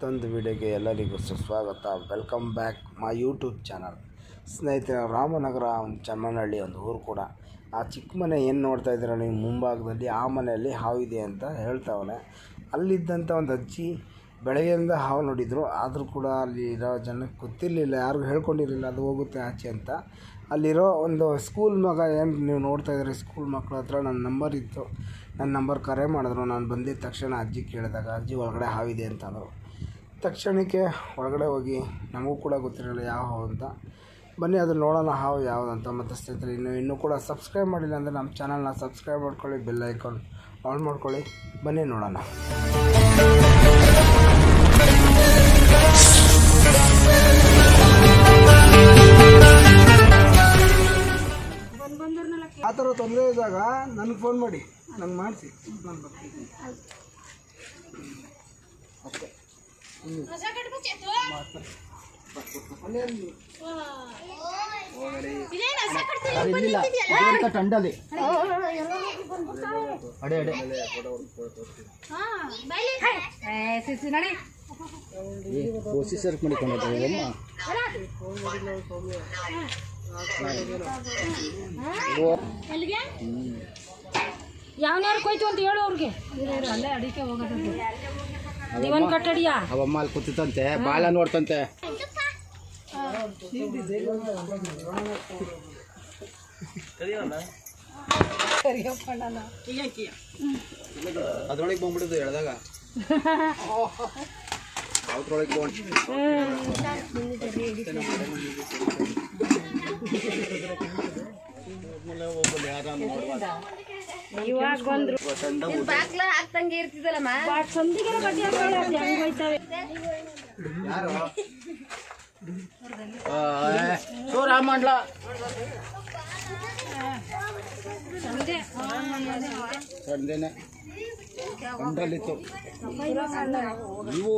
ಮತ್ತೊಂದು ವಿಡಿಯೋಗೆ ಎಲ್ಲರಿಗೂ ಸುಸ್ವಾಗತ welcome back my YouTube channel ಸ್ನೇಹಿತರೆ ರಾಮನಗರ ಒಂದು ಚಮ್ಮನಹಳ್ಳಿ ಒಂದು ಊರು ಕೂಡ ಆ ಚಿಕ್ಕ ಮನೆ ಏನು ನೋಡ್ತಾ ಇದ್ದೀರ ನೀವು ಮುಂಭಾಗದಲ್ಲಿ ಆ ಮನೆಯಲ್ಲಿ ಹಾವಿದೆ ಅಂತ ಹೇಳ್ತಾವನೆ ಅಲ್ಲಿದ್ದಂಥ ಒಂದು ಅಜ್ಜಿ ಬೆಳಗ್ಗೆಯಿಂದ ಹಾವು ನೋಡಿದ್ರು ಆದರೂ ಕೂಡ ಅಲ್ಲಿ ಇರೋ ಜನಕ್ಕೆ ಗೊತ್ತಿರಲಿಲ್ಲ ಯಾರಿಗೂ ಹೇಳ್ಕೊಂಡಿರಲಿಲ್ಲ ಅದು ಹೋಗುತ್ತೆ ಆಚೆ ಅಂತ ಅಲ್ಲಿರೋ ಒಂದು ಸ್ಕೂಲ್ ಮಗ ಏನು ನೀವು ನೋಡ್ತಾ ಇದ್ದೀರಿ ಸ್ಕೂಲ್ ಮಕ್ಕಳ ಹತ್ರ ನನ್ನ ನಂಬರ್ ಇತ್ತು ನನ್ನ ನಂಬರ್ ಕರೆ ಮಾಡಿದ್ರು ನಾನು ಬಂದಿದ್ದ ತಕ್ಷಣ ಅಜ್ಜಿ ಕೇಳಿದಾಗ ಅಜ್ಜಿ ಒಳಗಡೆ ಹಾವಿದೆ ಅಂತ ಅಂದರು ತಕ್ಷಣಕ್ಕೆ ಒಳಗಡೆ ಹೋಗಿ ನಮಗೂ ಕೂಡ ಗೊತ್ತಿರಲಿಲ್ಲ ಯಾವ ಹಾವು ಅಂತ ಬನ್ನಿ ಅದು ನೋಡೋಣ ಹಾವು ಯಾವುದಂತ ಮತ್ತು ಸ್ನೇಹಿತರೆ ಇನ್ನು ಇನ್ನೂ ಕೂಡ ಸಬ್ಸ್ಕ್ರೈಬ್ ಮಾಡಿಲ್ಲ ಅಂದರೆ ನಮ್ಮ ಚಾನಲ್ನ ಸಬ್ಸ್ಕ್ರೈಬ್ ಮಾಡ್ಕೊಳ್ಳಿ ಬೆಲ್ ಐಕಾನ್ ಆನ್ ಮಾಡ್ಕೊಳ್ಳಿ ಬನ್ನಿ ನೋಡೋಣ ಆ ಥರ ತೊಂದರೆ ಇದ್ದಾಗ ನನಗೆ ಫೋನ್ ಮಾಡಿ ನಂಗೆ ಮಾಡಿಸಿ ನಾನು ಬರ್ತೀನಿ ಅಷ್ಟೇ ಟಂಡಲಿ ಅಡೆ ಅಡೆ ಕೋಸಿ ಸರ್ಕ್ ಮಾಡಿಕೊಂಡಿದ್ದೆ ಅಮ್ಮ ಯಾವನ್ಯಾರು ಕೊಯ್ತು ಅಂತ ಹೇಳು ಅವ್ರಿಗೆ ಅಲ್ಲೇ ಅಡಿಕೆ ಹೋಗೋದಂತೆ ನೀವೊಂದು ಕಟ್ಟಡಿಯಾ ಅವಮ್ಮ ಅಲ್ಲಿ ಕೂತಿತ್ತಂತೆ ಬಾಳ ನೋಡ್ತಂತೆ ಅದ್ರೊಳಗೆ ಬಂದ್ಬಿಡುದು ಎಳ್ದಾಗ ಅವ್ರೊಳಗೆ ಇವಾಗ ಬಂದ್ರು ಸಂದಿಗೆಲ್ಲ ಬಡ್ಡಿ ಹಾಕೊಳ್ಳಿ ಅದು ಹೆಂಗ್ ಹೋಯ್ತವೆ ರಾಮಂಡ್ಲ ಸಂಜೆ ಸಂಡೆನೆ ಕಂಡ್ರಲ್ಲಿತ್ತು ನೀವು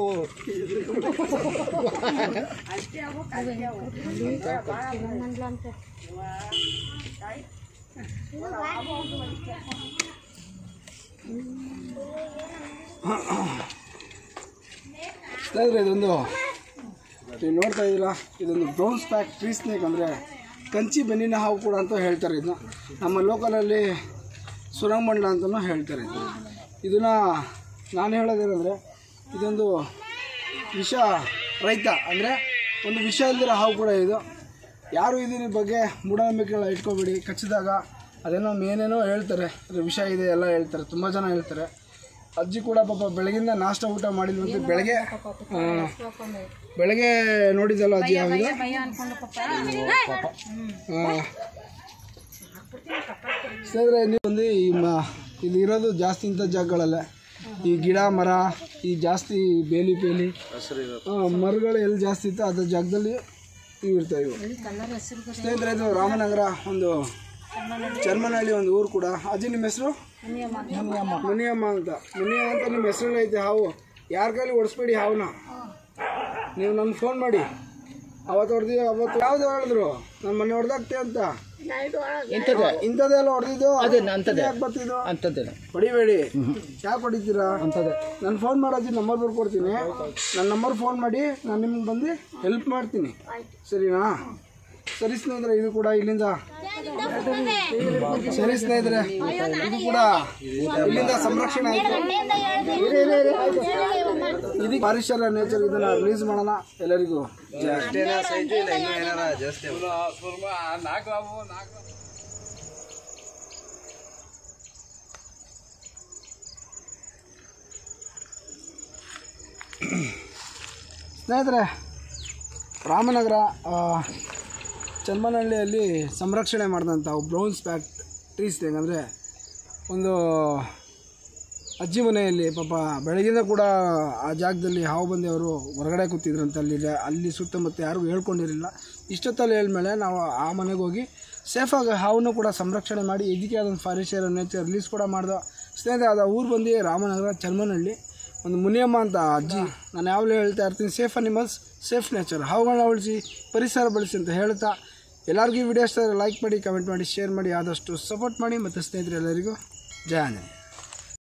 ಸ್ನೇಹಿತರೆ ಇದೊಂದು ನೀವು ನೋಡ್ತಾ ಇದ್ದೀರಾ ಇದೊಂದು ಬ್ರೌನ್ಸ್ ಪ್ಯಾಕ್ ಟ್ರೀ ಸ್ನೇಕ್ ಅಂದರೆ ಕಂಚಿ ಬೆನ್ನಿನ ಹಾವು ಕೂಡ ಅಂತ ಹೇಳ್ತಾರೆ ಇದನ್ನ ನಮ್ಮ ಲೋಕಲಲ್ಲಿ ಸುರಂಗಮಂಡಲ ಅಂತಲೂ ಹೇಳ್ತಾರೆ ಇದು ಇದನ್ನು ನಾನು ಹೇಳೋದೇನೆಂದರೆ ಇದೊಂದು ವಿಷ ರಹಿತ ಅಂದರೆ ಒಂದು ವಿಷ ಇಲ್ದಿರೋ ಹಾವು ಕೂಡ ಇದು ಯಾರು ಇದರ ಬಗ್ಗೆ ಮೂಢನಂಬಿಕೆಗಳ ಇಟ್ಕೊಬೇಡಿ ಕಚ್ಚಿದಾಗ ಅದೇನೋ ಏನೇನೋ ಹೇಳ್ತಾರೆ ಅದು ವಿಷ ಇದೆ ಎಲ್ಲ ಹೇಳ್ತಾರೆ ತುಂಬ ಜನ ಹೇಳ್ತಾರೆ ಅಜ್ಜಿ ಕೂಡ ಪಾಪ ಬೆಳಗಿಂದ ನಾಷ್ಟ ಊಟ ಮಾಡಿಲ್ವಂತೆ ಬೆಳಗ್ಗೆ ಆ, ಬೆಳಗ್ಗೆ ನೋಡಿದಲ್ಲ ಅಜ್ಜಿ ಯಾವಾಗ ಸ್ನೇಹಿತರೆ ನೀವು ಬಂದು ಈ ಮ ಇಲ್ಲಿ ಇರೋದು ಜಾಸ್ತಿ ಇಂಥ ಜಾಗಗಳಲ್ಲೇ ಈ ಗಿಡ ಮರ ಈ ಜಾಸ್ತಿ ಬೇಲಿ ಬೇಲಿ ಆ, ಮರಗಳು ಎಲ್ಲಿ ಜಾಸ್ತಿ ಇತ್ತು ಅದ್ರ ಜಾಗದಲ್ಲಿ ಇವು ಇರ್ತವೆ ಇವು ಸ್ನೇಹಿತರೆ ಇದು ರಾಮನಗರ ಒಂದು ಚರ್ಮನಹಳ್ಳಿ ಒಂದು ಊರು ಕೂಡ ಅಜ್ಜಿ ನಿಮ್ಮ ಹೆಸರು ಮುನಿಯಮ್ಮ ಮುನಿಯಮ್ಮ ಅಂತ ಮುನಿಯಮ್ಮ ಅಂತ ನಿಮ್ಮ ಹೆಸರಲ್ಲಿ ಐತೆ ಹಾವು ಯಾರ ಕೈಲಿ ಓಡಿಸ್ಬೇಡಿ ಹಾವನ್ನ ನೀವು ನಮ್ಗೆ ಫೋನ್ ಮಾಡಿ ಅವತ್ತು ಹೊಡೆದಿ ಅವತ್ತು ಯಾವ್ದು ಹೇಳಿದ್ರು ನನ್ನ ಮನೆ ಹೊಡೆದಾಗ್ತೆ ಅಂತ ಎಂತದೆ ಇಂಥದ್ದೆಲ್ಲ ಹೊಡೆದಿದ್ದು ಅದೇ ಅಂತದೆ ಯಾಕೆ ಬರ್ತಿದ್ದು ಅಂತದೆ ಹೊಡಿಬೇಡಿ ಯಾಕೆ ಹೊಡಿತೀರಾ ಅಂತದೆ ನಾನು ಫೋನ್ ಮಾಡೋದು ನಂಬರ್ ಬರ್ಕೊಡ್ತೀನಿ ನನ್ನ ನಂಬರ್ ಫೋನ್ ಮಾಡಿ ನಾನು ನಿಮ್ಗೆ ಬಂದು ಹೆಲ್ಪ್ ಮಾಡ್ತೀನಿ ಸರಿನಾ ಸರಿ ಸ್ನೇಹಿತರೆ ಇದು ಕೂಡ ಇಲ್ಲಿಂದ ಸರಿ ಸ್ನೇಹಿತರೆ ಇದು ಕೂಡ ಇಲ್ಲಿಂದ ಸಂರಕ್ಷಣೆ ಆಯ್ತು ಇರಿ, ಇರಿ, ಇರಿ, ಆಯ್ತು. ಇದಕ್ಕೆ ಪರಿಸರ ನೇಚರ್ ಇದನ್ನ ರಿಲೀಸ್ ಮಾಡೋಣ ಎಲ್ಲರಿಗೂ ಸ್ನೇಹಿತರೆ ರಾಮನಗರ ಆ, ಚನ್ಮನಹಳ್ಳಿಯಲ್ಲಿ ಸಂರಕ್ಷಣೆ ಮಾಡಿದಂಥ ಬ್ರೌನ್ಸ್ ಪ್ಯಾಕ್ ಟ್ರೀಸ್ ಅಂದರೆ ಒಂದು ಅಜ್ಜಿ ಮನೆಯಲ್ಲಿ ಪಾಪ ಬೆಳಗಿಂದ ಕೂಡ ಆ ಜಾಗದಲ್ಲಿ ಹಾವು ಬಂದವರು ಹೊರಗಡೆ ಕೂತಿದ್ರಂತೆ ಅಲ್ಲಿ ಅಲ್ಲಿ ಸುತ್ತಮುತ್ತ ಯಾರಿಗೂ ಹೇಳ್ಕೊಂಡಿರಲಿಲ್ಲ ಇಷ್ಟೊತ್ತಲ್ಲಿ ಹೇಳ್ಮೇಲೆ ನಾವು ಆ ಮನೆಗೆ ಹೋಗಿ ಸೇಫಾಗಿ ಹಾವನ್ನು ಕೂಡ ಸಂರಕ್ಷಣೆ ಮಾಡಿ ಇದಕ್ಕೆ ಅದೊಂದು ಫಾರೆಸ್ಟ್ ನೇಚರ್ ರಿಲೀಸ್ ಕೂಡ ಮಾಡ್ದೋ ಸ್ನೇಹಿತರೆ ಅದು ಊರು ಬಂದು ರಾಮನಗರ ಚರ್ಮನಹಳ್ಳಿ ಒಂದು ಮುನಿಯಮ್ಮ ಅಂತ ಅಜ್ಜಿ ನಾನು ಯಾವಾಗಲೂ ಹೇಳ್ತಾ ಇರ್ತೀನಿ ಸೇಫ್ ಅನಿಮಲ್ಸ್ ಸೇಫ್ ನೇಚರ್ ಹಾವುಗಳನ್ನ ಉಳಿಸಿ ಪರಿಸರ ಬಳಸಿ ಅಂತ ಹೇಳ್ತಾ ಎಲ್ಲರಿಗೂ ಈ ವಿಡಿಯೋ ಇಷ್ಟ ಲೈಕ್ ಮಾಡಿ ಕಮೆಂಟ್ ಮಾಡಿ ಶೇರ್ ಮಾಡಿ ಆದಷ್ಟು ಸಪೋರ್ಟ್ ಮಾಡಿ ಮತ್ತು ಸ್ನೇಹಿತರೆ ಎಲ್ಲರಿಗೂ ಜಯ ಆಂಜನೇಯ